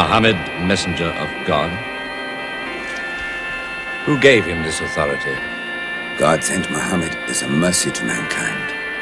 Muhammad, messenger of God? Who gave him this authority? God sent Muhammad as a mercy to mankind.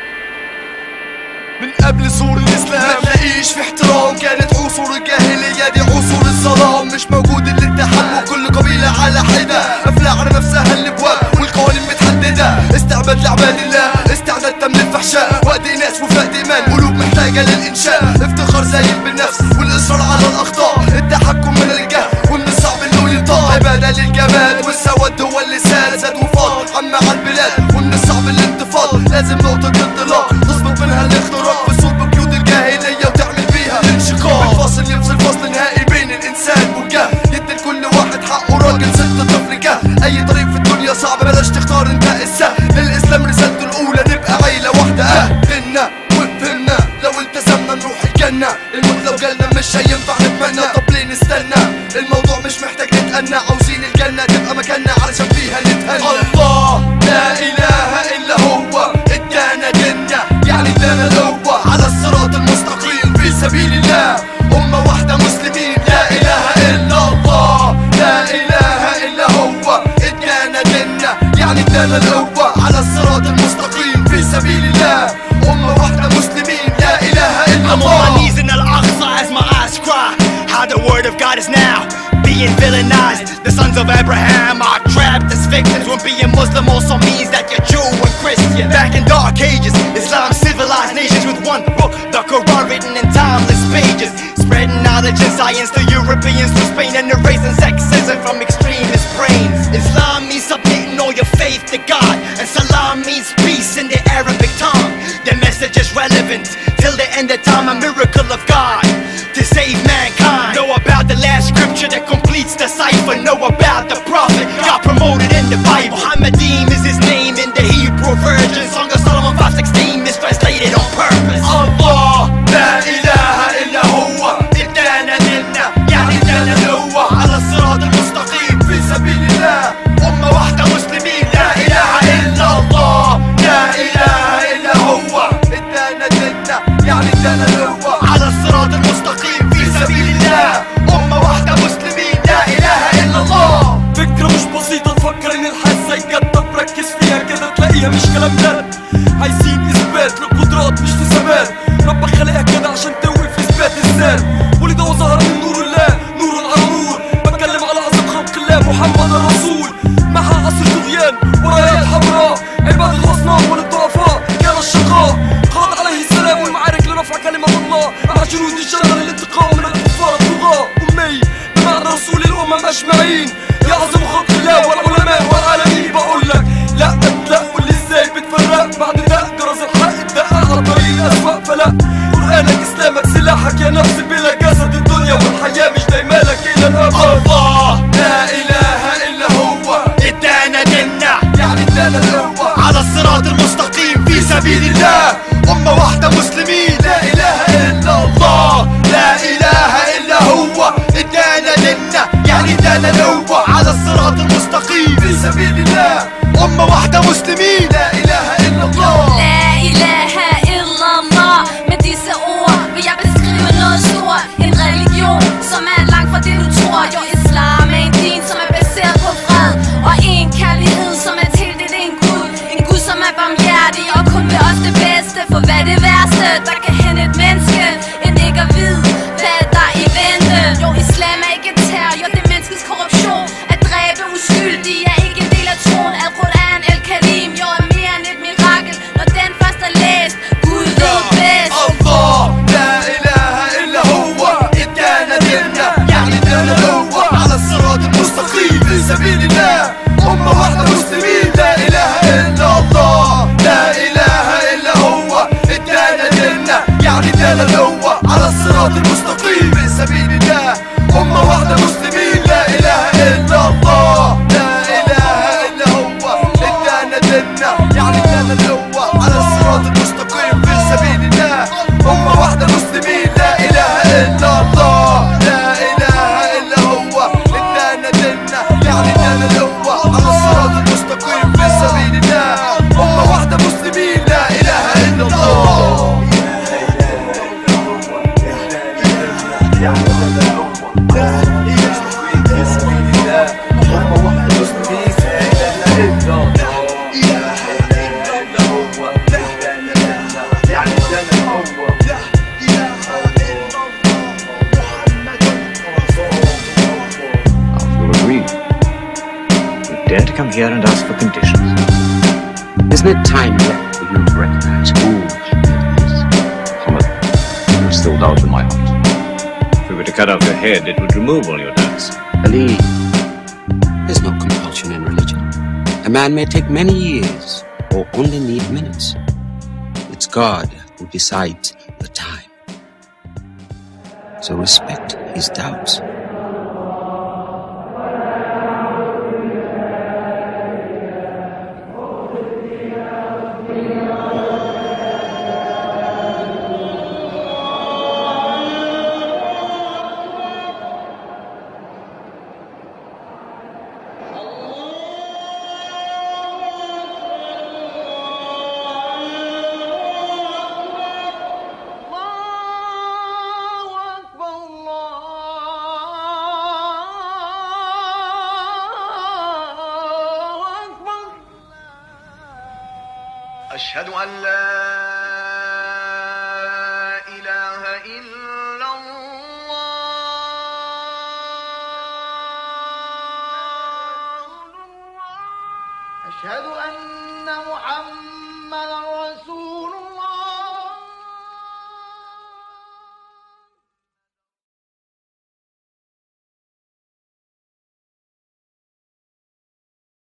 من قبل سور الاسلام ما تلاقيش في احترام كانت عصور الجاهليه دي عصور الظلام مش موجود الاتحاد وكل قبيله على حده قافله على نفسها الابواب والقوانين متحدده استعباد لعباد الله استعداد تمن الفحشاء وقت ناس وفقد ايمان قلوب محتاجه للانشاء افتخار زايد بالنفس والاصرار على الاخطاء التحكم من الجهل ومن الصعب انه ينطق عباده للجماد والسواد هو اللسان زاد وفاض عم على البلاد ومن الصعب الانتفاض لازم نقطه انطلاق تظبط منها الاختراق بصلب قيود الجاهليه وتعمل بيها الانشقاق الفاصل يفصل فصل نهائي بين الانسان والجهل يدي لكل واحد حقه راجل ست طفل جهل اي طريق في الدنيا صعب بلاش تختار انت السهل للاسلام رسالته الاولى نبقى عيله واحده اهلنا وفهمنا لو التزمنا نروح الجنه الموت لو جالنا مش هينفع نتمنى طب ليه نستنى الموضوع مش محتاج نتأنى عاوزين الجنه تبقى مكاننا علشان فيها نتهنى الله لا اله الا هو ادانا ديننا يعني ادانا القوه على الصراط المستقيم في سبيل الله امه واحده مسلمين لا اله الا الله لا اله الا هو ادانا ديننا يعني ادانا القوه على الصراط المستقيم في سبيل الله امه واحده مسلمين لا اله الا I'm on my الله knees in Al Aqsa as my eyes cry. How the word of God is now being villainized. The sons of Abraham are trapped as victims when being Muslim also means that you're Jew and Christian. Back in dark ages, Islam civilized nations with one book, the Quran written in timeless pages. Spreading knowledge and science to Europeans to Spain and erasing sexism from extremist brains. Islam means submitting all your faith to God, and Salam means peace in the Arabic tongue. The message is relevant till the end of time, a miracle of God to save mankind. Know about the last scripture that completes the cipher. Know about the prophet God promoted in the Bible. Muhammadim is his name in the Hebrew version. Song of Solomon 516 is translated on purpose. الله لا اله الا هو ادانا ديننا يعني ادانا القوه على الصراط المستقيم في سبيل الله امه واحده مسلمين لا اله الا الله لا اله الا هو ادانا ديننا يعني ادانا القوه على الصراط المستقيم في سبيل الله امه واحده مسلمين لا اله الا الله فكرة مش بسيطة تفكر ان الحياة ازاي جت طب ركز فيها كده تلاقيها مش كلام جد عايزين اثبات للقدرات مش لثبات ربك خلقها كده عشان توقف اثبات الذات ولده وظهر من نور الله نور على نور بتكلم على اعظم خلق الله محمد الرسول معها عصر طغيان ورايات حمراء عباد الاصنام وللضعفاء كان الشقاء قاد عليه السلام والمعارك لرفع كلمة الله مع جنود الجنة للانتقام من الكفار الطغاة أمي بمعنى رسول الأمم أجمعين يعظم خلق الله والعلماء والعالمين بقول لك لا لا قول لي ازاي بتفرق بعد ده جرس الحق اتدقق على الطريق الأسوأ فلا قرآنك إسلامك سلاحك يا نفس بلا جسد الدنيا والحياة مش دايما لك إلى الأبد الله لا اله الا هو ادانا ديننا يعني ادانا القوه على الصراط المستقيم في سبيل الله أمة واحدة مسلمين لا إله إلا الله لا إله إلا هو ادانا ديننا يعني ادانا القوة على الصراط المستقيم في سبيل الله أمة واحدة مسلمين لا إله إلا الله La ilaha illallah Med disse ord vil jeg beskrive noget stort En religion, som er langt fra det du tror Jo, islam er en din, som er baseret på fred Og en kærlighed, som er tildelt en Gud En Gud, som er barmhjertig og kun vil os det bedste For hvad er det værste, der kan hende et menneske End ikke at vide, hvad der er i vente Jo, islam er ikke terror, jo, det er menneskets korruption At dræbe uskyldige er ikke en del af troen Al-Quran, Al-Karim, jo, er mere end et mirakel Når den først er læst, Gud ved bedst الله لا إله إلا هو ادانا ديننا يعني ادانا القوة على الصراط المستقيم في سبيل الله أمة واحدة مسلمين لا إله إلا الله لا إله إلا هو ادانا ديننا يعني ادانا القوة على الصراط المستقيم في سبيل الله أمة واحدة مسلمين لا إله إلا الله لا إله إلا هو ادانا ديننا يعني ادانا القوة على الصراط المستقيم في سبيل الله أمة واحدة مسلمين لا إله إلا الله لا إله إلا هو ادانا ديننا يعني ادانا القوة على الصراط المستقيم في سبيل الله أمة واحدة مسلمين لا إله إلا الله come here and ask for conditions. Isn't it time yet for you to recognize who she is? Muhammad, there's still doubt in my heart. If we were to cut off your head, it would remove all your doubts. Ali, there's no compulsion in religion. A man may take many years or only need minutes. It's God who decides the time. So respect his doubts. أشهد أن لا إله إلا الله أشهد أن محمدا رسول